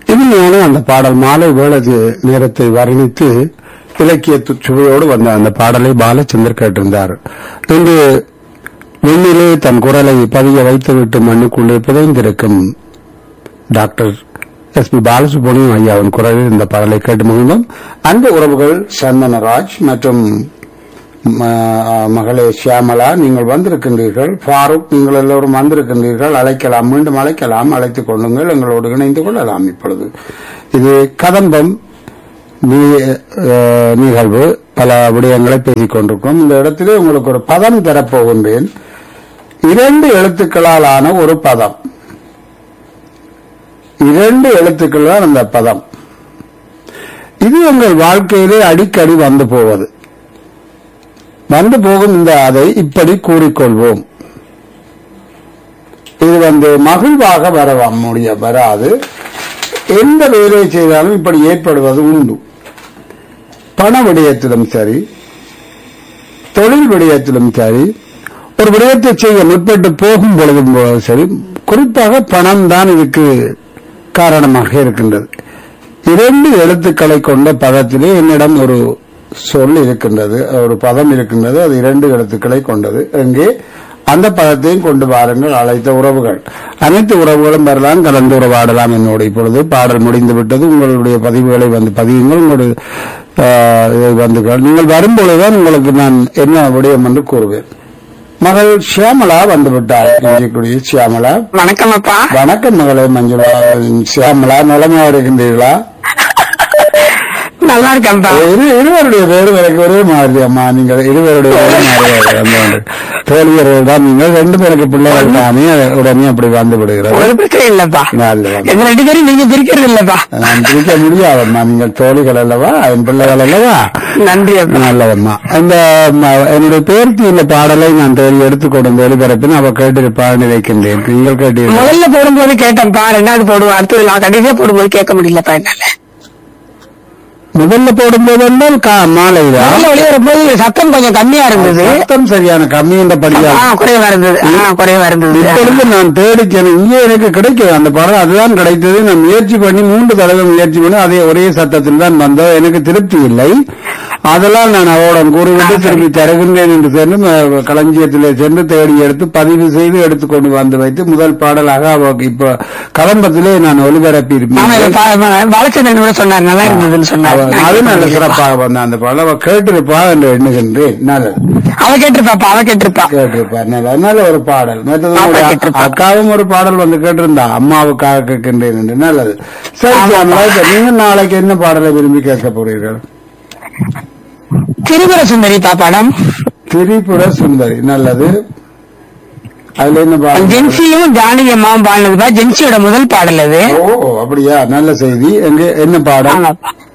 இனிமையான அந்த பாடல் மாலை வேளது நேரத்தை வர்ணித்து இலக்கிய து- சுவையோடு வந்த அந்த பாடலை பாலச்சந்தர் கேட்டிருந்தார் இன்று விண்ணிலே தன் குரலை பதிய வைத்துவிட்டு மண்ணுக்குள்ளே புதைந்திருக்கும் டாக்டர் எஸ் பி பாலசுப்ரமணியம் ஐயாவின் குரலில் இந்த பாடலை கேட்டு மகிழ்ந்தோம் அன்பு உறவுகள் சந்தனராஜ் மற்றும் ம- மகளே ஷியாமலா நீங்கள் வந்திருக்கின்றீர்கள் ஃபாரூக் நீங்கள் எல்லோரும் வந்திருக்கின்றீர்கள் அழைக்கலாம் மீண்டும் அழைக்கலாம் அழைத்துக் கொள்ளுங்கள் எங்களோடு இணைந்து கொள்ளலாம் இப்பொழுது இது கதம்பம் நீ- அஹ், நிகழ்வு பல விடயங்களை பேசிக் கொண்டிருக்கிறோம் இந்த இடத்திலே உங்களுக்கு ஒரு பதம் தரப்போகின்றேன் இரண்டு எழுத்துக்களால் ஆன ஒரு பதம் இரண்டு எழுத்துக்கள் தான் அந்த பதம் இது எங்கள் வாழ்க்கையிலே அடிக்கடி வந்து போவது வந்து போகும் இந்த அதை இப்படி கூறிக்கொள்வோம் இது வந்து மகிழ்வாக வர முடிய வராது எந்த வேலையை செய்தாலும் இப்படி ஏற்படுவது உண்டு பண விடயத்திலும் சரி தொழில் விடயத்திலும் சரி ஒரு விடயத்தை செய்ய முற்பட்டு போகும் பொழுதும் போதும் சரி குறிப்பாக பணம் தான் இதுக்கு காரணமாக இருக்கின்றது இரண்டு எழுத்துக்களை கொண்ட பதத்திலே என்னிடம் ஒரு சொல் இருக்கின்றது ஒரு பதம் இருக்கின்றது அது இரண்டு எழுத்துக்களை கொண்டது எங்கே அந்த பதத்தையும் கொண்டு வாருங்கள் அழைத்த உறவுகள் அனைத்து உறவுகளும் வரலாம் கலந்து உறவாடலாம் என்னோடு இப்பொழுது பாடல் முடிந்து விட்டது உங்களுடைய பதிவுகளை வந்து பதியுங்கள் உங்களுடைய ஆஹ், இதை வந்து கேள். நீங்கள் வரும்பொழுதுதான் உங்களுக்கு நான் என்ன விடயம் என்று கூறுவேன் மகள் ஷியாமலா வந்து விட்டார் இங்கக்கூடிய ஷியாமலா வணக்கம் அப்பா வணக்கம் மகளே மஞ்சுளா ஷியாமலா நலமா இருக்கின்றீர்களா நல்லா இருக்கேன்ப்பா இரு இருவருடைய பேரு எனக்கு ஒரே மாதிரி அம்மா நீங்கள் இருவருடைய பேரு மாதிரி அந்த தோழியர்கள் தான் நீங்கள் ரெண்டு பேருக்கு பிள்ளைகள் தானே உடனே அப்படி வந்து விடுகிறது ஒரு பிரச்சனை இல்லப்பா நல்லது. எங்க ரெண்டு பேரும் நீங்க பிரிக்கிறது இல்லப்பா நான் பிரிக்க முடியாதம்மா நீங்கள் தோழிகள் அல்லவா என் பிள்ளைகள் அல்லவா நன்றி அப்பா நல்லதம்மா இந்த ம, என்னுடைய பேருக்கு இந்த பாடலை நான் தேடி எடுத்துக்கொண்டு ஒளிபரப்பின் அவ கேட்டிருப்பாள் நினைக்கின்றேன் நீங்கள் கேட்டீர்கள் முதல்ல போடும்போது கேட்டேன்ப்பா ரெண்டாவது போடுவோம் அடுத்தது நான் கடைசியா போடும்போது கேட்க முடியலப்பா என்னால முதல்ல போடும்போது என்றால் கா- மாலைதான் முதல்ல வெளியே வரும்போது சத்தம் கொஞ்சம் கம்மியா இருந்தது சத்தம் சரியான கம்மி என்ற படியா ஆ குறைவா இருந்தது ஆ குறைவா இருந்தது இப்பொழுது நான் தேடிச்சேன் இங்கே எனக்கு கிடைக்கும் அந்த படம் அதுதான் கிடைத்தது நான் முயற்சி பண்ணி மூன்று தடவை முயற்சி பண்ணி அதே ஒரே சத்தத்தில் தான் வந்தோம் எனக்கு திருப்தி இல்லை அதெல்லாம் நான் அவரிடம் கூறிவிட்டு திருப்பி தருகின்றேன் என்று சென்று ம- களஞ்சியத்திலே சென்று தேடி எடுத்து பதிவு செய்து எடுத்துக்கொண்டு வந்து வைத்து முதல் பாடலாக அவருக்கு இப்ப கலம்பத்திலே நான் ஒலிபரப்பி ஆமா இருப்பேன் இதை பா- பாலச்சந்திரன் கூட சொன்னார் நல்லா இருந்ததுன்னு சொன்னார் அது நல்ல சிறப்பாக வந்த அந்த பாடல் அவ கேட்டிருப்பா என்று எண்ணுகின்றேன் நல்லது அவ கேட்டிருப்பாப்பா அவ கேட்டிருப்பா கேட்டிருப்பார் நல்ல நல்ல ஒரு பாடல் மற்றது பாப்பா உங்களுடைய கேட்டிருப்பா. அக்காவும் ஒரு பாடல் வந்து கேட்டிருந்தா அம்மாவுக்காக கேட்கின்றேன் என்று நல்லது சரி ஆமா. சாமலா, இப்ப நீங்க நாளைக்கு என்ன பாடலை விரும்பி கேட்க போறீர்கள் திரிபுர சுந்தரிப்பா படம் திரிபுர சுந்தரி நல்லது அதுல என்ன பாடல் ஜென்சியும் ஜானகி அம்மாவும் பாடினதுப்பா ஜென்சியோட முதல் பாடல் அது ஓ அப்படியா நல்ல செய்தி எங்க என்ன பாடல் ஆமாப்பா